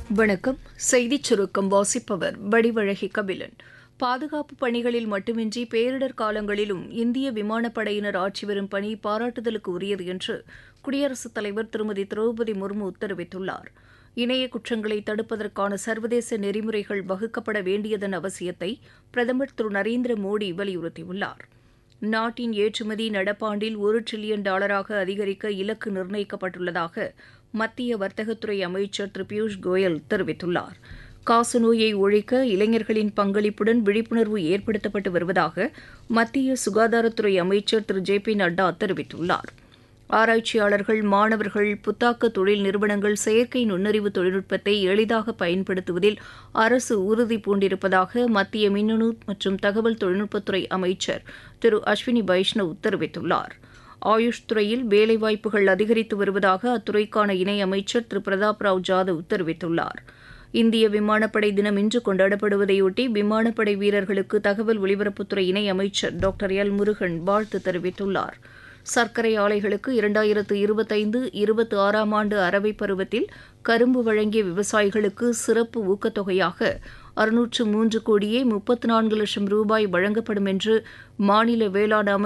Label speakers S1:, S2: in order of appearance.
S1: வணக்கம் செய்திச் சுருக்கம் வாசிப்பவர் வடிவழகி கபிலன் பாதுகாப்பு பணிகளில் மட்டுமின்றி பேரிடர் காலங்களிலும் இந்திய விமானப்படையினர் ஆற்றி வரும் பணி பாராட்டுதலுக்கு உரியது என்று குடியரசுத் தலைவர் திருமதி திரௌபதி முர்மு தெரிவித்துள்ளார் இணைய குற்றங்களை தடுப்பதற்கான சர்வதேச நெறிமுறைகள் வகுக்கப்பட வேண்டியதன் அவசியத்தை பிரதமர் திரு நரேந்திர மோடி வலியுறுத்தியுள்ளார் நாட்டின் ஏற்றுமதி நடப்பாண்டில் ஒரு டிரில்லியன் டாலராக அதிகரிக்க இலக்கு நிர்ணயிக்கப்பட்டுள்ளதாக மத்திய வர்த்தகத்துறை அமைச்சர் திரு பியூஷ் கோயல் தெரிவித்துள்ளார் காசநோயை ஒழிக்க இளைஞர்களின் பங்களிப்புடன் விழிப்புணர்வு ஏற்படுத்தப்பட்டு வருவதாக மத்திய சுகாதாரத்துறை அமைச்சர் திரு ஜே பி நட்டா தெரிவித்துள்ளார் ஆராய்ச்சியாளர்கள் மாணவர்கள் புத்தாக்க தொழில் நிறுவனங்கள் செயற்கை நுண்ணறிவு தொழில்நுட்பத்தை எளிதாக பயன்படுத்துவதில் அரசு உறுதி பூண்டிருப்பதாக மத்திய மின்னணு மற்றும் தகவல் தொழில்நுட்பத்துறை அமைச்சர் திரு அஸ்வினி வைஷ்ணவ் தெரிவித்துள்ளார் ஆயுஷ் துறையில் வேலைவாய்ப்புகள் அதிகரித்து வருவதாக அத்துறைக்கான இணையமைச்சர் திரு பிரதாப் ராவ் ஜாதவ் தெரிவித்துள்ளார் இந்திய விமானப்படை தினம் இன்று கொண்டாடப்படுவதையொட்டி விமானப்படை வீரர்களுக்கு தகவல் ஒலிபரப்புத்துறை இணையமைச்சர் டாக்டர் எல் முருகன் வாழ்த்து தெரிவித்துள்ளார் சர்க்கரை ஆலைகளுக்கு இரண்டாயிரத்து இருபத்தைந்து இருபத்தி ஆறாம் ஆண்டு அரவை பருவத்தில் கரும்பு வழங்கிய விவசாயிகளுக்கு சிறப்பு ஊக்கத்தொகையாக அறுநூற்று மூன்று கோடியே முப்பத்து நான்கு லட்சம் ரூபாய் வழங்கப்படும் என்று மாநில வேளாண் அமைச்சர்